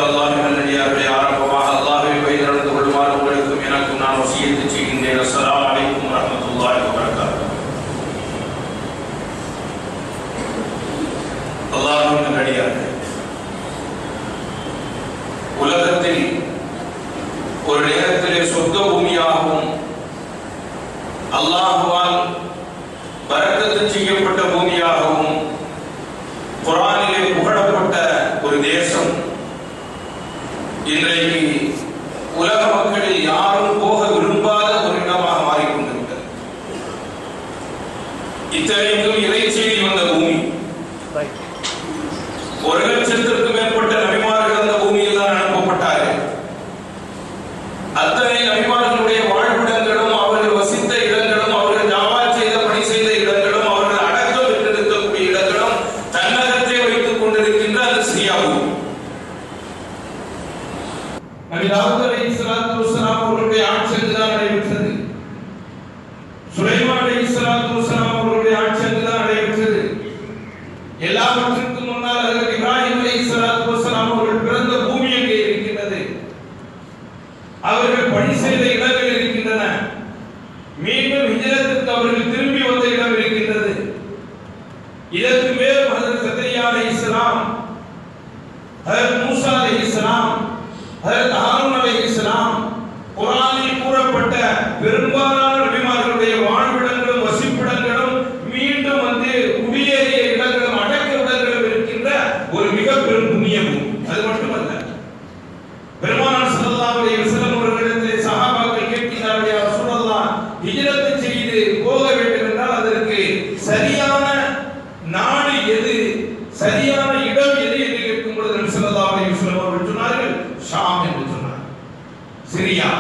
அல்லாஹ் நல்லடியார்களே ஆரம்பமாக அல்லாஹ்வை வழி நடந்து கொள்ளுமாறு உங்களுக்கும் எனக்கும் நான் வசியத்து செய்கின்றேன் அஸ்ஸலாமு அலைக்கும் வரஹ்மத்துல்லாஹி வபரகாத்துஹு அல்லாஹ்வின் நல்லடியார்களே உலகத்தில் ஒரு நேரத்திலே சொர்க்க பூமியாகவும் அல்லாஹுவால் பரக்கத்து செய்யப்பட்ட பூமியாகவும் குரானிலே புகழப்பட்ட ஒரு தேசம் இன்றைக்கு உலக மக்களில் யாரும் போக விரும்பாத ஒரு இடமாக மாறிக்கொண்டிருக்கிறது இத்தனைக்கும் இறை செய்தி வந்த பூமி ஒரு லட்சத்திற்கும் மேற்பட்ட நபிமார்கள் அந்த பூமியில் தான் அனுப்பப்பட்டார்கள் அத்தனை நபிமார்களுடைய வாழ்விடங்களும் அவர்கள் வசித்த இடங்களும் அவர்கள் ஜாவா செய்த பணி செய்த இடங்களும் அவர்கள் அடக்கம் பெற்றிருக்கக்கூடிய இடங்களும் தன்னகத்தை வைத்துக் கொண்டிருக்கின்ற அந்த சிரியா பூமி நபி தாவூத் அலைஹிஸ்ஸலாத்து வஸ்ஸலாம் அவர்களுடைய ஆட்சி அங்குதான் நடைபெற்றது சுலைமான் அலைஹிஸ்ஸலாத்து வஸ்ஸலாம் அவர்களுடைய ஆட்சி அங்குதான் நடைபெற்றது எல்லாவற்றுக்கும் முன்னால் அதற்கு இப்ராஹிம் அலைஹிஸ்ஸலாத்து வஸ்ஸலாம் அவர்கள் பிறந்த பூமி அங்கே இருக்கின்றது அவர்கள் பணி செய்த இடங்கள் இருக்கின்றன மீண்டும் ஹிஜ்ரத்துக்கு அவர்கள் திரும்பி வந்த இடம் இருக்கின்றது இதற்கு மேல் ஹஜரத் சக்கரியா அலைஹிஸ்ஸலாம் ஹஜரத் மூசா அலைஹிஸ்ஸலாம் ஹஜரத் ஹாரூன் அலைஹிஸ்ஸலாம் குர்ஆனில் கூறப்பட்ட பெரும்பாலான நபிமார்களுடைய வாழ்விடங்களும் வசிப்பிடங்களும் மீண்டும் வந்து குடியேறிய இடங்களும் அடக்க இடங்களும் இருக்கின்ற ஒரு மிக பெரும் புண்ணிய பூமி அது மட்டுமல்ல பெருமானார் ஸல்லல்லாஹு அலைஹி வஸல்லம் அவர்களிடத்திலே சஹாபாக்கள் கேட்கிறார்கள் யா ரசூலல்லாஹ் ஹிஜ்ரத் செய்து போக வேண்டும் என்றால் அதற்கு சரியான நாடு எது சரியான இடம் எது என்று கேட்கும் பொழுது நபி ஸல்லல்லாஹு அலைஹி வஸல்லம் அவர்கள் சொன்னார்கள் ஷாம் என்று சொன்னார் சிரியா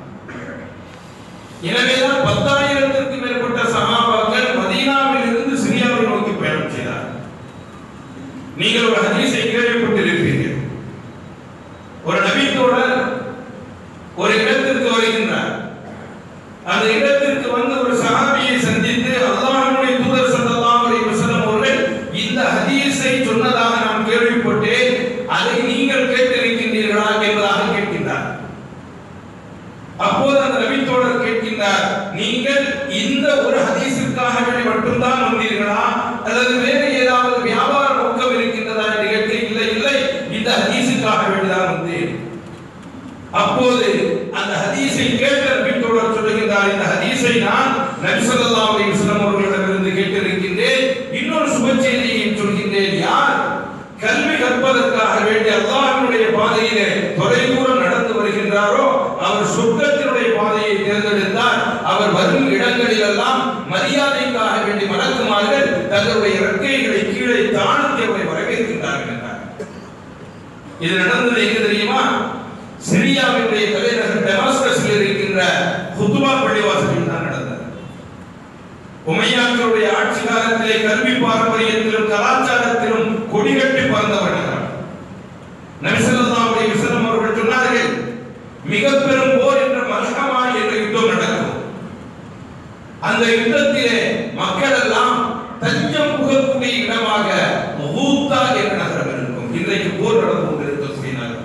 எனவேதான் பத்தாயிரத்திற்கும் மேற்பட்ட சஹாபாக்கள் மதீனாவில் இருந்து சிரியாவை நோக்கி பயணம் செய்தார்கள் நீங்கள் ஒரு ஹதீஸை கேள்விப்பட்டிருப்பீர்கள் ஒரு நபித்தோழர் ஒரு இடத்திற்கு வருகின்றார் அந்த இடத்திற்கு வந்து ஒரு சஹாபியை சந்தித்து அல்லாஹ்வுடைய தூதர் ஸல்லல்லாஹு அலைஹி வஸல்லம் அவர்கள் இந்த ஹதீஸை சொன்னதாக நான் கேள்விப்பட்டேன் அதை நீங்கள் கேட்டிருக்கின்றீர்களா என்பதாக கேட்கின்றார் அப்போது அந்த நபித்தோழர் கேட்கின்றார் நீங்கள் இந்த ஒரு ஹதீஸிற்காக வேண்டி மட்டும்தான் வந்தீர்களா அல்லது வேறு ஏதாவது வியாபார நோக்கம் இருக்கின்றதா என்று கேட்க இல்லை இல்லை இந்த ஹதீஸுக்காக வேண்டிதான் வந்தேன் அப்போது அந்த ஹதீஸை கேட்ட நபித்தோழர் சொல்லுகின்றார் இந்த ஹதீஸை நான் நபி ஸல்லல்லாஹு அலைஹி வஸல்லம் அவர்களிடமிருந்து கேட்டிருக்கின்றேன் இன்னொரு சுப செய்தியை சொல்கின்றேன் யார் கல்வி கற்பதற்காக வேண்டி அல்லாஹ்வினுடைய பாதையிலே தொலைதூரம் நடந்து வருகின்றாரோ அவர் சொர்க்கத்தினுடைய பாதையை தேர்ந்தெடுத்தார் அவர் வரும் இடங்களில் எல்லாம் மரியாதைக்காக வேண்டி மலக்குமார்கள் தங்களுடைய இறக்கைகளை கீழே தாழ்த்தி அவரை வரவேற்கின்றார்கள் என்றார் இது நடந்தது எங்க தெரியுமா சிரியாவினுடைய தலைநகர் டெமாஸ்கஸில் இருக்கின்ற குத்துபா பள்ளிவாசலில் தான் நடந்தது உமையாக்களுடைய ஆட்சி காலத்திலே கல்வி பாரம்பரியத்திலும் கலாச்சாரத்திலும் கொடிகட்டி பறந்தவர்கள் நபி ஸல்லல்லாஹு அலைஹி வஸல்லம் அவர்கள் சொன்னார்கள் மிக பெரும் போர் என்ற மல்ஹமா என்ற யுத்தம் நடக்கும் அந்த யுத்தத்திலே மக்கள் எல்லாம் தஞ்சம் புகக்கூடிய இடமாக முகூத்தா என்ற நகரம் இருக்கும் இன்றைக்கு போர் நடந்து கொண்டிருக்கக்கூடிய நகரம்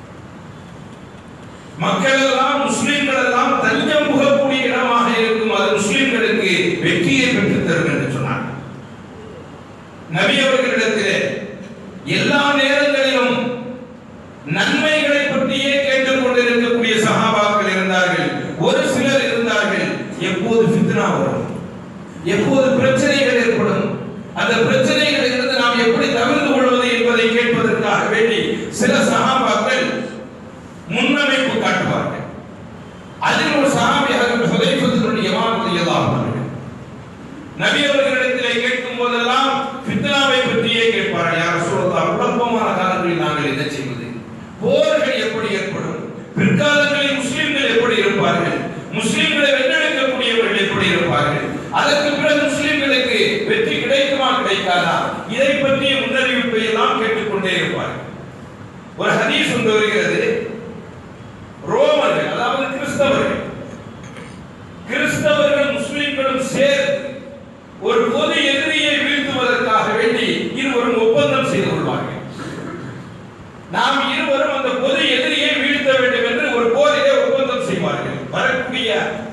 மக்கள் எல்லாம் முஸ்லிம்கள் எல்லாம் தஞ்சம் புகக்கூடிய இடமாக இருக்கும் அது முஸ்லிம்களுக்கு வெற்றியை பெற்றுத் தரும் என்று சொன்னார் நபி அவர்களிடத்திலே எல்லா நேரங்களிலும் நன்மைகளை பற்றியே கேட்டுக் கொண்டிருக்கக்கூடிய சகாபாக்கள் இருந்தார்கள் ஒரு சிலர் இருந்தார்கள் எப்போது ஃபித்னா வரும் எப்போது பிரச்சனைகள் ஏற்படும் அந்த பிரச்சனைகளில் இருந்து நாம் எப்படி தவிர்த்து கொள்வது என்பதை கேட்பதற்காக வேண்டி சில சகாபாக்கள் முன்னமைப்பு காட்டுவார்கள் அதில் ஒரு சஹாபியாக ஹுதைஃபத்துடைய யமான் ரலியல்லாஹு அன்ஹு நபி அவர்களிடத்திலே கேட்கும் போதெல்லாம் ஃபித்னாவை பற்றியே கேட்பார்கள் யார் ரசூலுல்லாஹ் குழப்பமான காலங்களில் நாங்கள் என்ன செய்வது போர்கள் எப்படி ஏற்படும் பிற்காலங்களில் முஸ்லிம்கள் எப்படி இருப்பார்கள் முஸ்லிம்களை வென்றெடுக்கக்கூடியவர்கள் எப்படி இருப்பார்கள் அதற்கு பிறகு முஸ்லிம்களுக்கு வெற்றி கிடைக்குமா கிடைக்காதா இதை பற்றிய முன்னறிவிப்பை எல்லாம் கேட்டுக்கொண்டே இருப்பார்கள் ஒரு ஹதீஸ் ஒன்று வருகிறது ரோமர்கள் அதாவது கிறிஸ்தவர்கள் கிறிஸ்தவர்கள் முஸ்லிம்களும் சேர்ந்து ஒரு பொது எதிரியை வீழ்த்துவதற்காக வேண்டி இருவரும் ஒப்பந்தம் செய்து கொள்வார்கள் நாம் இருவரும் அந்த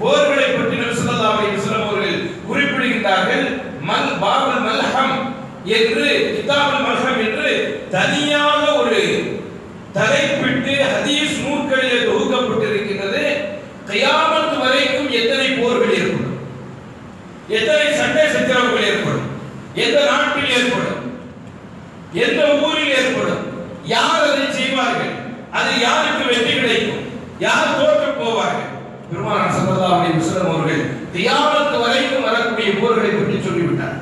போர்களை பற்றி நபி ஸல்லல்லாஹு அலைஹி வஸல்லம் அவர்கள் குறிப்பிடுகின்றார்கள் மல் பாபுல் மல்ஹம் என்று கிதாபுல் மல்ஹம் என்று தனியாக ஒரு தலைப்பிட்டு ஹதீஸ் நூல்களிலே தொகுக்கப்பட்டிருக்கின்றது கியாமத் வரைக்கும் எத்தனை போர்கள் ஏற்படும் எத்தனை சண்டை சச்சரவுகள் ஏற்படும் எந்த நாட்டில் ஏற்படும் எந்த ஊரில் ஏற்படும் யார் அதை செய்வார்கள் அது யாருக்கு வெற்றி கிடைக்கும் யார் தோற்று போவார்கள் பெருமானார் ஸல்லல்லாஹு அலைஹி வஸல்லம் அவர்கள் கியாமத் வரைக்கும் வரக்கூடிய போர்களை பற்றி சொல்லிவிட்டார்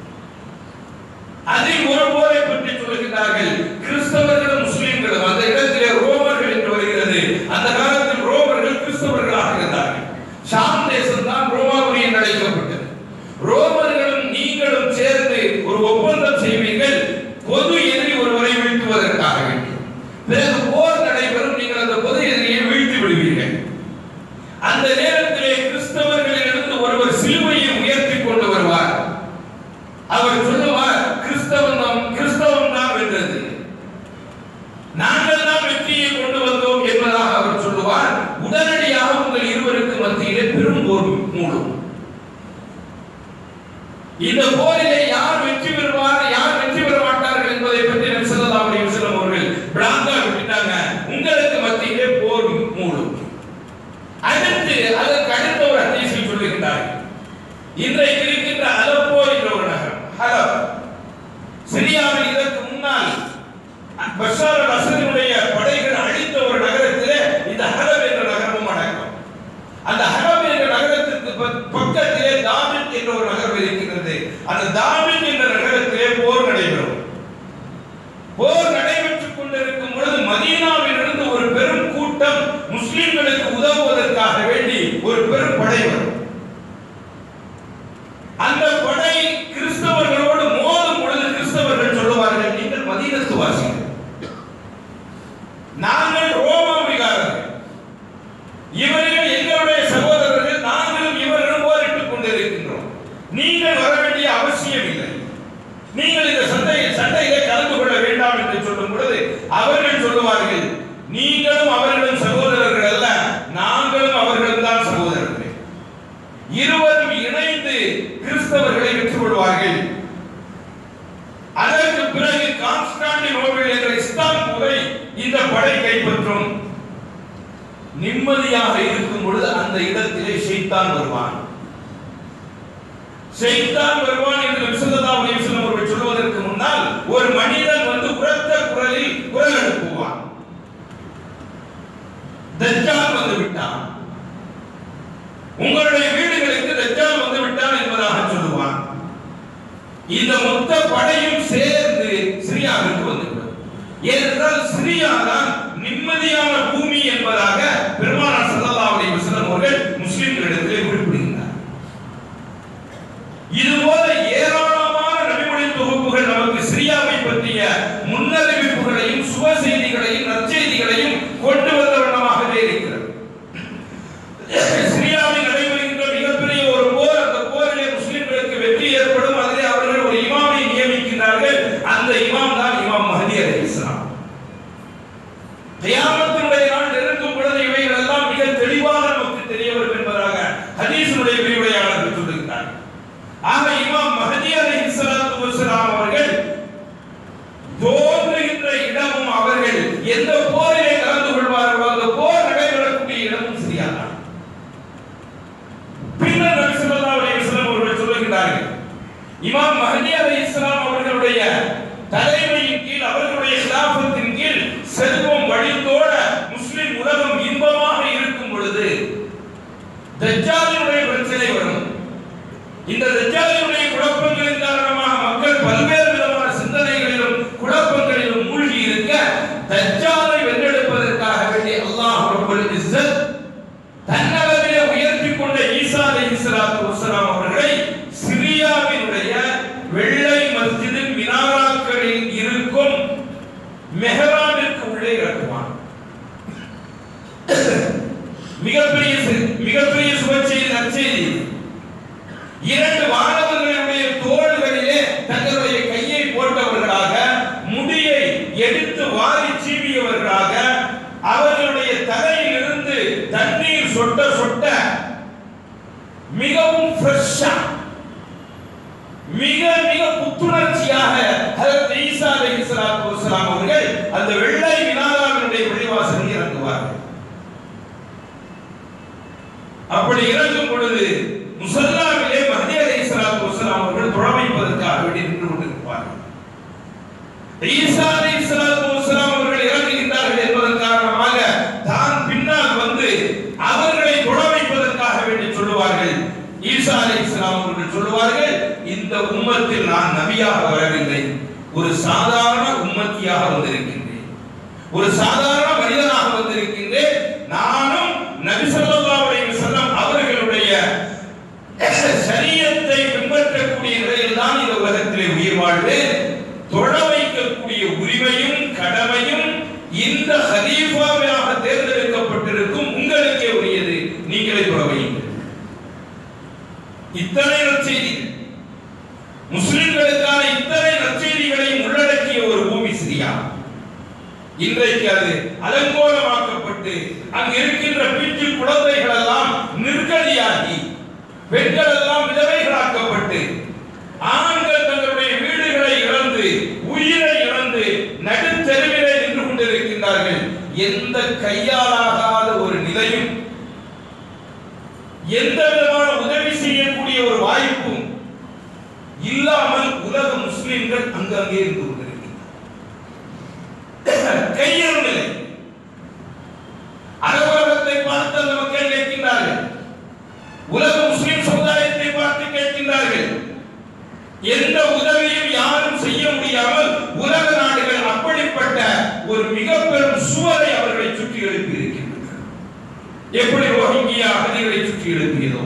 அதில் ஒரு போரை பற்றி சொல்லுகிறார்கள் கிறிஸ்தவர்களும் முஸ்லிம்களும் அந்த இடத்திலே ரோமர்கள் என்று வருகிறது அந்த காலத்தில் ரோமர்கள் கிறிஸ்தவர்களாக இருந்தார்கள் ஷாம் தேசம் தான் ரோமாபுரி என்று அழைக்கப்பட்டது ரோமர்களும் நீங்களும் சேர்ந்து ஒரு ஒப்பந்தம் செய்வீர்கள் பொது எதிரி ஒருவரை வீழ்த்துவதற்காக வேண்டி பிறகு போர் நடைபெறும் நீங்கள் அந்த பொது எதிரியை வீழ்த்தி விடுவீர்கள் அந்த நேரத்திலே கிறிஸ்தவர்களிலிருந்து ஒருவர் சிலுவையை உயர்த்தி கொண்டு வருவார் அவர் சொல்லுவார் கிறிஸ்தவம் தான் கிறிஸ்தவம் தான் வென்றது நாங்கள் தான் வெற்றியை கொண்டு வந்தோம் என்பதாக அவர் சொல்லுவார் உடனடியாக உங்கள் இருவருக்கு மத்தியிலே பெரும் போர் மூடும் இந்த போரிலே யார் வெற்றி பெறுவார் யார் வெற்றி பெற மாட்டார்கள் என்பதை பற்றி நபி ஸல்லல்லாஹு அலைஹி வஸல்லம் அவர்கள் பிளாங்கா விட்டுட்டாங்க உங்களுக்கு மத்தியிலே போர் மூடும் அடுத்து அதற்கு அடுத்த ஒரு ஹதீஸில் சொல்லுகின்றார்கள் இன்றைக்கு இருக்கின்ற அலப்போ என்ற ஒரு நகரம் ஹலப் சிரியாவில் இதற்கு முன்னால் பஷார் அல் அசதினுடைய படைகள் அழித்த ஒரு நகரத்திலே இந்த ஹலப் என்ற நகரமும் அடக்கம் அந்த ஹலப் என்ற நகரத்திற்கு பக்- பக்கத்திலே தாமின் என்ற ஒரு நகரம் இருக்கிறது அந்த தாமின் என்ற நகரத்திலே போர் நடைபெறும் போர் நடைபெற்றுக் கொண்டிருக்கும் பொழுது மதீனாவிலிருந்து ஒரு பெரும் கூட்டம் முஸ்லிம்களுக்கு உதவுவதற்காக வேண்டி ஒரு பெரும் படை வரும் அந்த படை கிறிஸ்தவர்களோடு மோதும் பொழுது கிறிஸ்தவர்கள் சொல்லுவார்கள் நீங்கள் மதீனத்து வாசிகள் நாங்கள் ரோமாவிகாரர்கள் இவர்கள் எங்களுடைய சகோதரர்கள் நாங்களும் இவர்களும் போரிட்டுக் கொண்டிருக்கின்றோம் நீங்கள் வர வேண்டிய அவசியம் இல்லை நீங்கள் இந்த சண்டை சண்டையிலே கலந்து கொள்ள வேண்டாம் என்று சொல்லும் பொழுது அவர்கள் சொல்லுவார்கள் நீங்களும் அவர்களும் சகோதரர்கள் அல்ல நாங்களும் அவர்களும் தான் சகோதரர்கள் இருவரும் இணைந்து கிறிஸ்தவர்களை வெற்றி கொள்வார்கள் அதற்கு பிறகு கான்ஸ்டாண்டினோபிள் என்ற இஸ்தான்புலை இந்த படை கைப்பற்றும் நிம்மதியாக இருக்கும் பொழுது அந்த இடத்திலே ஷைத்தான் வருவான் ஷைத்தான் வருவான் என்று நபி ஸல்லல்லாஹு அலைஹி வஸல்லம் அவர்கள் சொல்வதற்கு முன்னால் ஒரு மனிதன் வந்து உரத்த குரலில் குரல் எழுப்புவான் தஜ்ஜால் வந்து விட்டான் உங்களுடைய வீடுகளுக்கு தஜ்ஜால் வந்து விட்டான் என்பதாக சொல்லுவான் இந்த மொத்த படையும் சேர்ந்து சிரியாவிற்கு வந்துவிடும் ஏனென்றால் சிரியா தான் நிம்மதியான பூமி என்பதாக பெருமானார் ஸல்லல்லாஹு அலைஹி வஸல்லம் அவர்கள் முஸ்லிம்களிடத்திலே குறிப்பிடுகிறார் இதுபோல ஏராளமான நபிமொழி தொகுப்புகள் நமக்கு சிரியாவை பற்றிய முன்னறிவிப்புகளையும் சுப செய்திகளையும் நற்செய்திகளையும் கொண்டு வந்த வண்ணமாகவே இருக்கிறது சிரியாவில் நடைபெறுகின்ற மிகப்பெரிய ஒரு போர் அந்த போரிலே முஸ்லிம்களுக்கு வெற்றி ஏற்படும் அதிலே அவர்கள் ஒரு இமாமை நியமிக்கின்றார்கள் அந்த இமாம் தான் இமாம் மஹதி அலைஹிஸ்ஸலாம் கியாமத்தினுடைய நாள் நெருங்கும் பொழுது இவைகள் எல்லாம் மிக தெளிவாக நமக்கு தெரிய வரும் என்பதாக ஹதீஸினுடைய விரிவுரையாளர்கள் சொல்லுகிறார்கள் ஆக இமாம் மஹதி அலைஹிஸ்ஸலாத்து வஸ்ஸலாம் அவர்கள் தோன்றுகின்ற இடமும் அவர்கள் எந்த போரிலே கலந்து கொள்வார்களோ அந்த போர் நடைபெறக்கூடிய இடமும் சரியாதான் பின்னர் நபி ஸல்லல்லாஹு அலைஹி வஸல்லம் அவர்கள் சொல்லுகிறார்கள் இமாம் மஹதி அலைஹிஸ்ஸலாம் அவர்களுடைய தலைமையின் கீழ் அவர்களுடைய கிலாபத்தின் கீழ் செல்வம் வழிந்தோட முஸ்லிம் உலகம் இன்பமாக இருக்கும் பொழுது தஜ்ஜாலினுடைய பிரச்சனை வரும் இந்த தஜ்ஜாலினுடைய குழப்பங்களின் காரணமாக மக்கள் பல்வேறு விதமான சிந்தனைகளிலும் குழப்பங்களிலும் மூழ்கி இருக்க தஜ்ஜாலை வென்றெடுப்பதற்காக வேண்டி அல்லாஹ் ரப்பல் இஸ்ஸத் தன்னளவிலே உயர்த்தி கொண்ட ஈசா அலைஹிஸ்ஸலாத்து வஸ்ஸலாம் அவர்களை சிரியாவினுடைய வெள்ளை மஸ்ஜிதின் மினாராக்களில் இருக்கும் மெஹராபிற்கு உள்ளே இறக்குவான் மிகப்பெரிய சி- மிகப்பெரிய சுபச்செய்தி நற்செய்தி இரண்டு வானவர்களுடைய தோள்களிலே தங்களுடைய கையை போட்டவர்களாக முடியை எடுத்து வாரி சீவியவர்களாக அவர்களுடைய தலையிலிருந்து தண்ணீர் சொட்ட சொட்ட கடைசியாக ஹஜரத் ஈசா அலைஹிஸ்ஸலாத்து வஸ்ஸலாம் அவர்கள் அந்த வெள்ளை மினாராவினுடைய வெளிவாசலில் இறங்குவார்கள் அப்படி இறங்கும் பொழுது முசல்லாவிலே மஹதி அலைஹிஸ்ஸலாத்து வஸ்ஸலாம் அவர்கள் தொழ வைப்பதற்காக வேண்டி நின்று கொண்டிருப்பார்கள் ஈசா அலைஹிஸ்ஸலாத்து வஸ்ஸலாம் அவர்கள் இறங்குகின்றார்கள் என்பதன் காரணமாக தான் பின்னால் வந்து அவர்களை தொழ வைப்பதற்காக வேண்டி சொல்லுவார்கள் ஈசா அலைஹிஸ்ஸலாம் அவர்கள் சொல்லுவார்கள் இந்த உம்மத்தில் நான் நபியாக வரவில்லை ஒரு சாதாரண உம்மத்தியாக வந்திருக்கின்றேன் ஒரு சாதாரண மனிதனாக வந்திருக்கின்றேன் நானும் நபி ஸல்லல்லாஹு அலைஹி வஸல்லம் அவர்களுடைய சரியத்தை பின்பற்றக்கூடிய நிலையில் தான் இந்த உலகத்திலே உயிர் வாழ்வேன் தொழ வைக்கக்கூடிய உரிமையும் கடமையும் இந்த ஹலீஃபாவாக தேர்ந்தெடுக்கப்பட்டிருக்கும் உங்களுக்கே உரியது நீங்களே தொழ வையுங்கள் இத்தனை நற்செய்திகள் முஸ்லிம்களுக்கான இத்தனை நற்செய்திகளையும் உள்ளடக்கிய ஒரு பூமி சிரியா இன்றைக்கு அது அலங்கோலமாக்கப்பட்டு அங்கு இருக்கின்ற பிஞ்சு குழந்தைகள் எல்லாம் நிர்கதியாகி பெண்கள் எல்லாம் விதவைகளாக்கப்பட்டு ஆண்கள் தங்களுடைய வீடுகளை இழந்து உயிரை இழந்து நடுத்தெருவிலே நின்று கொண்டிருக்கின்றார்கள் எந்த கையாலாகாத ஒரு நிலையும் எந்த விதமான உதவி செய்யக்கூடிய ஒரு வாய்ப்பும் இல்லாமல் உலக முஸ்லிம்கள் அங்கங்கே இருந்து கொண்டிருக்கின்றனர் கையேறும் நிலை அரபுலகத்தை பார்த்து அந்த மக்கள் கேட்கின்றார்கள் உலக முஸ்லிம் சமுதாயத்தை பார்த்து கேட்கின்றார்கள் எந்த உதவியும் யாரும் செய்ய முடியாமல் உலக நாடுகள் அப்படிப்பட்ட ஒரு மிக பெரும் சுவரை அவர்களை சுற்றி எழுப்பி இருக்கின்றனர் எப்படி ரோஹிங்கியா அகதிகளை சுற்றி எழுப்பியதோ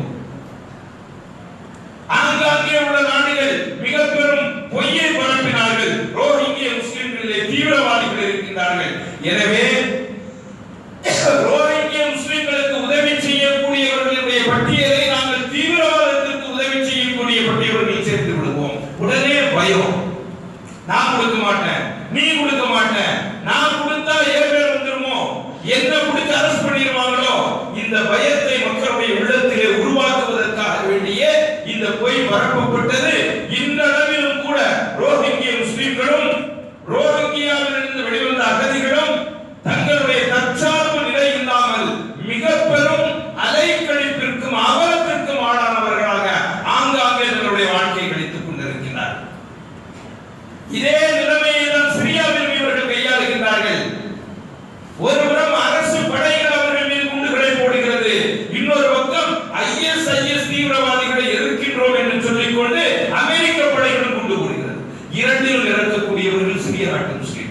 ஆங்காங்கே உள்ள நாடுகள் மிக பெரும் பொய்யை பரப்பினார்கள் ரோஹிங்கிய முஸ்லிம்களிலே தீவிரவாதிகள் இருக்கின்றார்கள் எனவே ரோஹிங்கிய முஸ்லிம்களுக்கு உதவி செய்யக்கூடியவர்களுடைய பட்டியலை நாங்கள் தீவிரவாதத்திற்கு உதவி செய்யக்கூடிய பட்டியல்களில் சேர்த்து விடுவோம் உடனே பயம் நான் கொடுக்க மாட்டேன் நீ கொடுக்க மாட்டேன் நான் கொடுத்தா ஏழு பேர் வந்துருமோ என்ன பிடிச்சு அரசு பண்ணிடுவாங்களோ இந்த பயத்தை மக்களுடைய உள்ளத்திலே உருவாக்குவதற்காக வேண்டிய இந்த பொய் பரப்பப்பட்டது இன்றளவிலும் கூட ரோஹிங்கிய முஸ்லிம்களும் ரோஹிங்கியாவிலிருந்து வெளிவந்த அகதிகளும் தங்களுடைய தற்சார்பு நிலை இல்லாமல் மிக பெரும் அலைக்கழிப்பிற்கும் அவலத்திற்கும் ஆளானவர்களாக ஆங்காங்கே தங்களுடைய வாழ்க்கையை கழித்துக் கொண்டிருக்கிறார் இதே நிலைமையை தான் சிரியாவில் இவர்கள் கையாளுகின்றார்கள் ஒருபுறம் அரசு படைகள் அவர்கள் மீது குண்டுகளை போடுகிறது இன்னொரு பக்கம் ஐஎஸ் ஐஎஸ் தீவிரவாதிகளை எதிர்க்கின்றோம் என்று சொல்லிக்கொண்டு அமெரிக்க படைகளும் குண்டு போடுகிறது இரண்டிலும் இறக்கக்கூடியவர்கள் சிறிய நாட்டு முஸ்லீம்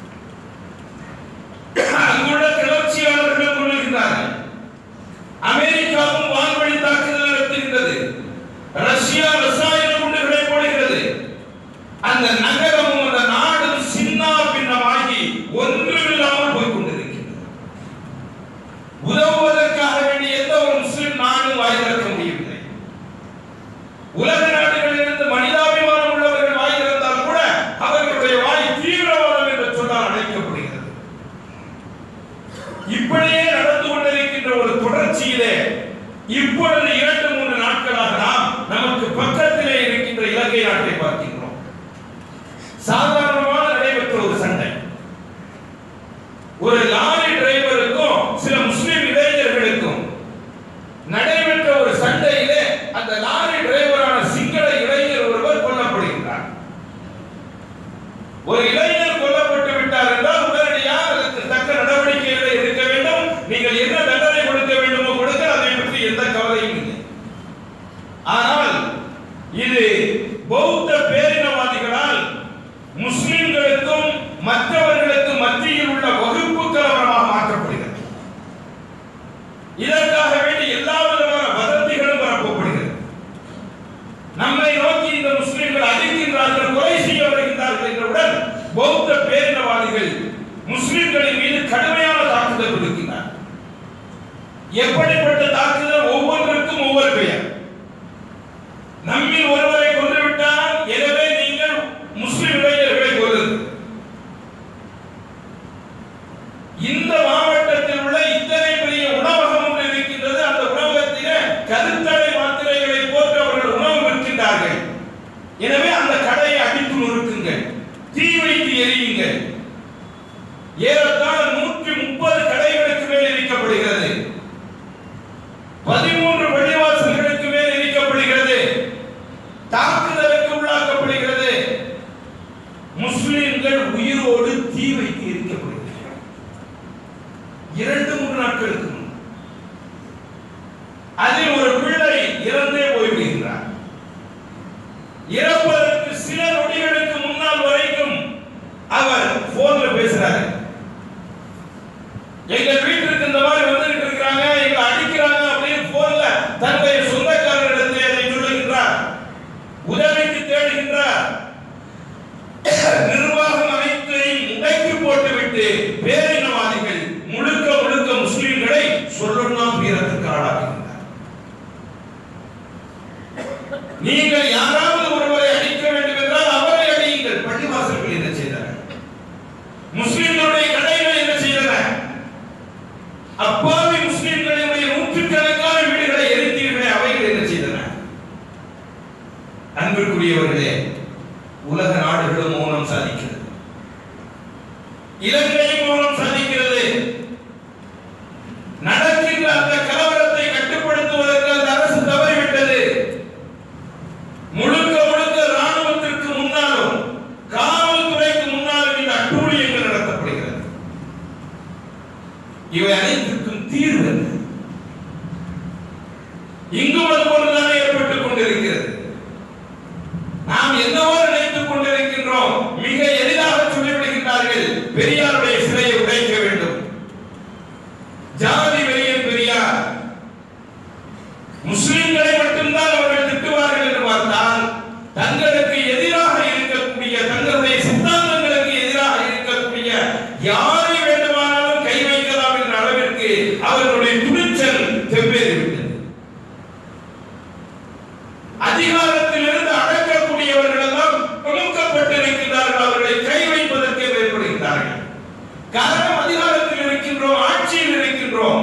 அங்குள்ள கிளர்ச்சியாளர்கள் கொள்ளுகின்றார்கள் அமெரிக்காவும் வான்வழி தாக்குதல் நடத்துகின்றது ரஷ்யா ரசாயன குண்டுகளை போடுகிறது அந்த நகரமும் அந்த நாடும் சின்ன பின்னமாகி ஒன்றுமில்லாமல் போய் கொண்டிருக்கிறது உதவுவதற்காக வேண்டிய எந்த ஒரு முஸ்லிம் நாடும் வாய் திறக்க முடியவில்லை உலக நாடுகளிலிருந்து மனிதாபிமானம் உள்ளவர்கள் வாய் திறந்தால் கூட அவர்களுடைய வாய் தீவிரவாதம் என்ற சொல்லால் அழைக்கப்படுகிறது இப்படியே நடந்து கொண்டிருக்கின்ற ஒரு தொடர்ச்சியிலே இப்பொழுது இரண்டு மூன்று நாட்களாக நாம் நமக்கு பக்கத்திலே இருக்கின்ற இலங்கை நாட்டை பார்க்கின்றோம் சாதாரணமாக நடைபெற்ற ஒரு சண்டை ஒரு லாரி டிரைவருக்கும் சில முஸ்லிம் இளைஞர்களுக்கும் நடைபெற்ற ஒரு சண்டையிலே அந்த லாரி டிரைவரான சிங்கள இளைஞர் ஒருவர் கொல்லப்படுகிறார் ஒரு இளைஞர் கொல்லப்பட்டு விட்டார் என்றால் உடனடியாக அதற்கு தக்க நடவடிக்கைகளை எடுக்க வேண்டும் நீங்கள் என்ன தண்டனை கொடுக்க வேண்டுமோ கொடுக்க அதை பற்றி எந்த கவலையும் இல்லை ஆனால் இது பௌத்த பேரினவாதிகளால் முஸ்லிம்களுக்கும் மற்றவர்களுக்கும் மத்தியில் உள்ள வகுப்பு கலவரமாக மாற்றப்படுகிறது இதற்காக வேண்டி எல்லா விதமான வதந்திகளும் பரப்பப்படுகிறது நம்மை நோக்கி இந்த முஸ்லிம்கள் அடிக்கின்றார்கள் கொலை செய்ய வருகின்றார்கள் என்றவுடன் பௌத்த பேரினவாதிகள் முஸ்லிம்களின் மீது கடுமையான தாக்குதல் கொடுக்கின்றனர் எப்படிப்பட்ட தாக்குதல் ஒவ்வொன்றுக்கும் ஒவ்வொரு பெயர் நம்மில் ஒருவரை கொன்று விட்டால் எனவே நீங்கள் முஸ்லிம் இளைஞர்களை கொல்லுங்கள் இந்த மாவட்டத்தில் உள்ள இத்தனை பெரிய உணவகம் ஒன்று இருக்கின்றது அந்த உணவகத்திலே கருத்தடை மாத்திரைகளை போட்டு அவர்கள் உணவு விற்கின்றார்கள் எனவே அந்த கடையை அடித்து நொறுக்குங்கள் இரண்டு மூன்று நாட்களுக்கு முன் அதில் ஒரு பிள்ளை இறந்தே போய்விடுகிறார் இறப்பதற்கு சில நொடிகளுக்கு முன்னால் வரைக்கும் அவர் போன்ல பேசுறாரு எங்க வீட்டிற்கு இந்த மாதிரி வந்துகிட்டு இருக்கிறாங்க எங்களை அடிக்கிறாங்க அப்படின்னு போன்ல தன்னுடைய சொந்தக்காரர்களிடத்தில் அதை சொல்லுகின்றார் உதவிக்கு தேடுகின்றார் நிர்வாகம் அனைத்தையும் முடக்கி போட்டுவிட்டு பேரினவாதிகள் முழுக்க முழுக்க முஸ்லிம்களை சொல்லலாம் வீரத்துக்கு ஆளாக்குகின்றனர் நீங்கள் யாராவது ஒருவரை அடிக்க வேண்டும் என்றால் அவரை அடியுங்கள் பள்ளிவாசல்கள் என்ன செய்தனர் முஸ்லிம்களுடைய கடைகள் என்ன செய்தன அப்பாவி முஸ்லிம்களுடைய நூற்றுக்கணக்கான வீடுகளை எரித்தீர்களே அவைகள் என்ன செய்தன அன்பிற்குரியவர்களே உலக நாடுகளும் மௌனம் சாதிக்கிறது இலங்கையும் மௌனம் சாதிக்கிறது நடக்கின்ற அந்த கலவரத்தை கட்டுப்படுத்துவதற்கு அந்த அரசு தவறிவிட்டது முழுக்க முழுக்க ராணுவத்திற்கு முன்னாலும் காவல்துறைக்கு முன்னாலும் இந்த அட்டூழியங்கள் நடத்தப்படுகிறது இவை அனைத்திற்கும் தீர்வு என்ன இங்கும் அது போன்றுதானே ஏற்பட்டுக் கொண்டிருக்கிறது நாம் என்னவோ நினைத்துக் கொண்டிருக்கின்றோம் மிக எளிதாக சொல்லிவிடுகின்றார்கள் பெரியாருடைய சிலையை உடைக்க வேண்டும் ஜாதி வெளியன் பெரியார் முஸ்லிம்களை மட்டும்தான் அவர்கள் திட்டுவார்கள் என்று பார்த்தால் தங்களுக்கு எதிராக இருக்கக்கூடிய தங்களுடைய சித்தாந்தங்களுக்கு எதிராக இருக்கக்கூடிய யாரை வேண்டுமானாலும் கை வைக்கலாம் என்ற அளவிற்கு அவர்களுடைய துணிச்சல் செவ்வேறிவிட்டது அதிகாரத்திலிருந்து அடக்கக்கூடியவர்கள் எல்லாம் துணுக்கப்பட்டிருக்கிறார்கள் அவர்களை கை வைப்பதற்கே பயப்படுகிறார்கள் காரணம் அதிகாரத்தில் இருக்கின்றோம் ஆட்சியில் இருக்கின்றோம்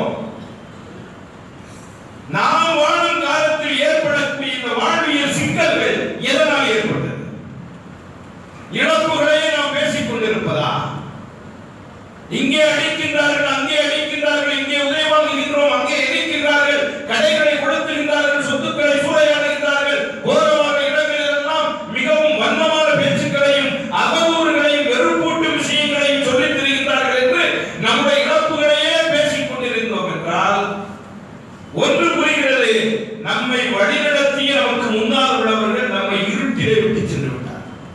நாம் வாழும் காலத்தில் ஏற்படக்கூடிய இந்த வாழ்வியல் சிக்கல்கள் எதனால் ஏற்பட்டது இழப்புகளையே நாம் பேசிக் கொண்டிருப்பதா இங்கே அடிக்கின்றார்கள் அங்கே அடிக்கின்றார்கள் இங்கே உதயவாங்குகின்றோம் அங்கே எரிக்கின்றார்கள் கடைகளை கொடுத்துகின்றார்கள் சொத்துக்களை சூறையாடுகின்றார்கள் கோரமான இடங்களில் எல்லாம் மிகவும் வன்மமான பேச்சுக்களையும் அவதூறுகளையும் வெறுப்பூட்டும் விஷயங்களையும் சொல்லித் திரிகின்றார்கள் என்று நம்முடைய இழப்புகளையே பேசிக் கொண்டிருந்தோம் என்றால் ஒன்று புரிகிறது நம்மை வழிநடத்திய நமக்கு முன்னால் உள்ளவர்கள் நம்மை இருட்டிலே விட்டு சென்று விட்டார்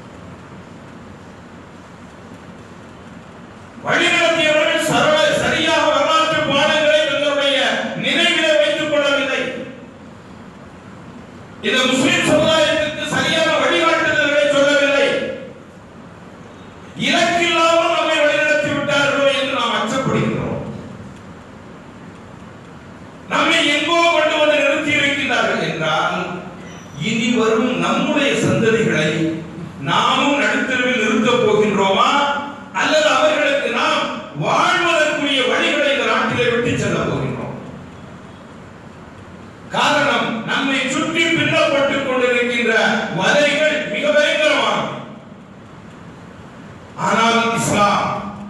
வழிநடத்தியவர்கள் சரள சரியாக வரலாற்று பாடங்களை தங்களுடைய நினைவிலே வைத்துக் கொள்ளவில்லை இந்த முஸ்லிம் சமுதாயத்திற்கு சரியான வழிகாட்டுதல்களை சொல்லவில்லை இலக்கில்லாமல் நம்மை வழிநடத்தி விட்டார்களோ என்று நாம் அச்சப்படுகின்றோம் நம்மை எங்கோ கொண்டு வந்து நிறுத்தி இருக்கின்றார்கள் என்றால் இனி வரும் நம்முடைய சந்ததிகளை நாமும் நடுத்தருவில் நிறுத்தப் போகின்றோமா அல்லது அவர்களுக்கு நாம் வாழ்வதற்குரிய வழிகளை இந்த நாட்டிலே விட்டு செல்ல போகின்றோம் காரணம் நம்மை சுற்றி பின்னப்பட்டுக் கொண்டிருக்கின்ற வலைகள் மிக பயங்கரமானவை ஆனால் இஸ்லாம்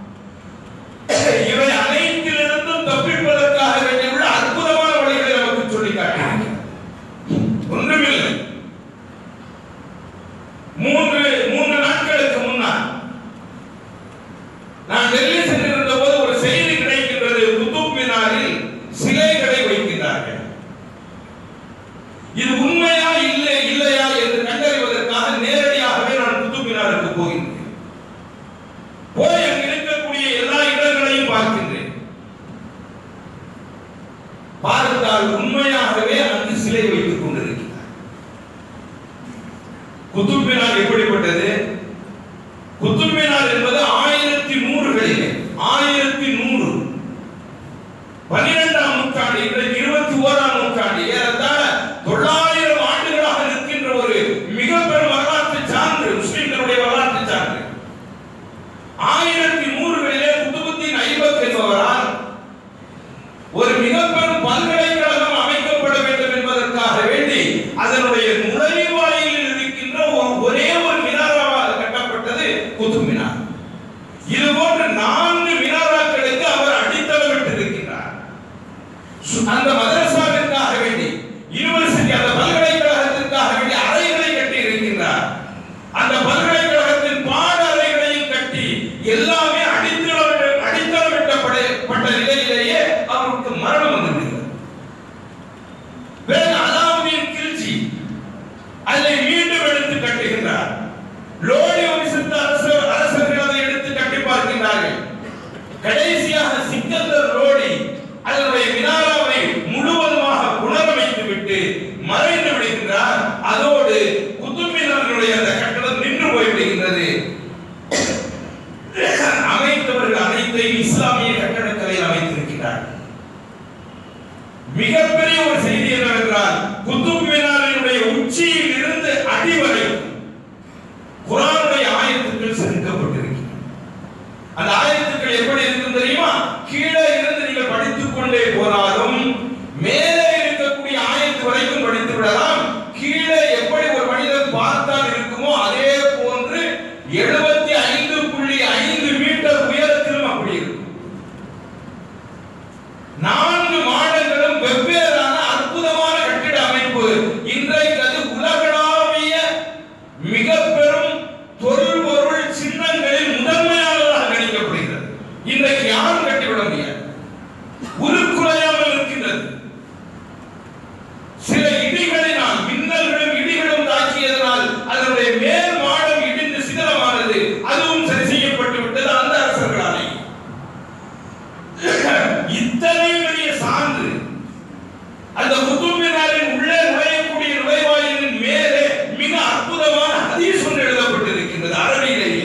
இவை அனைத்திலிருந்தும் தப்பிப்பதற்காக வேண்டியுள்ள அற்புதமான வழிகளை நமக்கு சொல்லி காட்டுகிறது ஒன்றுமில்லை மூன்று மூன்று நாட்களுக்கு முன்னால் நான் டெல்லி சென்றிருந்த போது ஒரு செய்தி கிடைக்கின்றது குத்துப் மினாரில் சிலைகளை வைக்கின்றார்கள் இது உண்மையா இல்லை இல்லையா என்று கண்டறிவதற்காக நேரடியாகவே நான் குத்துப் மினாருக்கு போகின்றேன் போய் அங்கு இருக்கக்கூடிய எல்லா இடங்களையும் பார்க்கின்றேன் பார்த்தால் உண்மையாகவே அங்கு சிலை வைத்துக் கொண்டிருக்கிறார் குத்துப் மினார் எப்படிப்பட்டது குத்துப் மினார் என்பது ஆயிரத்தி நூறுகளிலே ஆயிரத்தி நூறு பன்னிரெண்டாம் நூற்றாண்டு இன்றைக்கு இருபத்தி ஓராம் நூற்றாண்டு ஏறத்தாழ தொள்ளாயிரம் ஆண்டுகளாக இருக்கின்ற ஒரு மிக பெரும் வரலாற்று சான்று முஸ்லிம்களுடைய வரலாற்று சான்று ஆயிரத்தி நூறுகளிலே குத்துபுத்தீன் ஐபக் என்பவரால் ஒரு மிக பெரும் பல்கலைக்கழகம் அமைக்கப்பட வேண்டும் என்பதற்காக வேண்டி அதனுடைய நுழைவாயிலில் இருக்கின்ற ஒரு ஒரே ஒரு மினாராவாக கட்டப்பட்டது குத்துப் மினார் இது போன்ற நான்கு மினாராக்களுக்கு அவர் அடித்தளமிட்டு இருக்கின்றார் சு- அந்த மதரசாவிற்காக வேண்டி யூனிவர்சிட்டி அந்த பல்கலைக்கழகத்திற்காக வேண்டி அறைகளை கட்டி இருக்கின்றார் அந்த பல்கலைக்கழகத்தின் பாட அறைகளையும் கட்டி எல்லாமே அடித்தளம் அடித்தளமிட்டப்பட்ட நிலையிலேயே மிகப்பெரிய ஒரு செய்தி என்னவென்றால் குத்துப் மினாரினுடைய உச்சியில் இருந்து அடிவரை குரானுடைய ஆயத்துக்கள் செதுக்கப்பட்டிருக்கிறது அந்த ஆயத்துக்கள் எப்படி இருக்கும் தெரியுமா கீழே இருந்து நீங்கள் படித்துக் கொண்டே போனாலும் மேலே இருக்கக்கூடிய ஆயத்து வரைக்கும் படித்து விடலாம் கீழே எப்படி ஒரு மனிதன் பார்த்தால் இருக்குமோ அதே போன்று எழுபத்தி ஐந்து புள்ளி ஐந்து மீட்டர் உயரத்திலும் அப்படி இருக்கும் நான்கு மாடங்களும் வெவ்வேறான அற்புதமான கட்டிட அமைப்பு இன்றைக்கு அது உலகளாவிய மிக பெரும் தொல்பொருள் சின்னங்களில் முதன்மையானதாக கணிக்கப்படுகிறது இன்றைக்கு யாரும் கட்டிவிட முடியாது உருக்குலையாமல் இருக்கின்றது சில இடிகளினால் மின்னல்களும் இடிகளும் தாக்கியதனால் அதனுடைய மேல் மாடம் இடிந்து சிதறமானது அதுவும் சரி செய்யப்பட்டு விட்டது அந்த அரசர்களாலே இத்தனை பெரிய சான்று அந்த குத்தும்பினாரின் உள்ளே நுழையக்கூடிய நுழைவாயிலின் மேலே மிக அற்புதமான ஹதீஸ் ஒன்று எழுதப்பட்டிருக்கின்றது அரபியிலேயே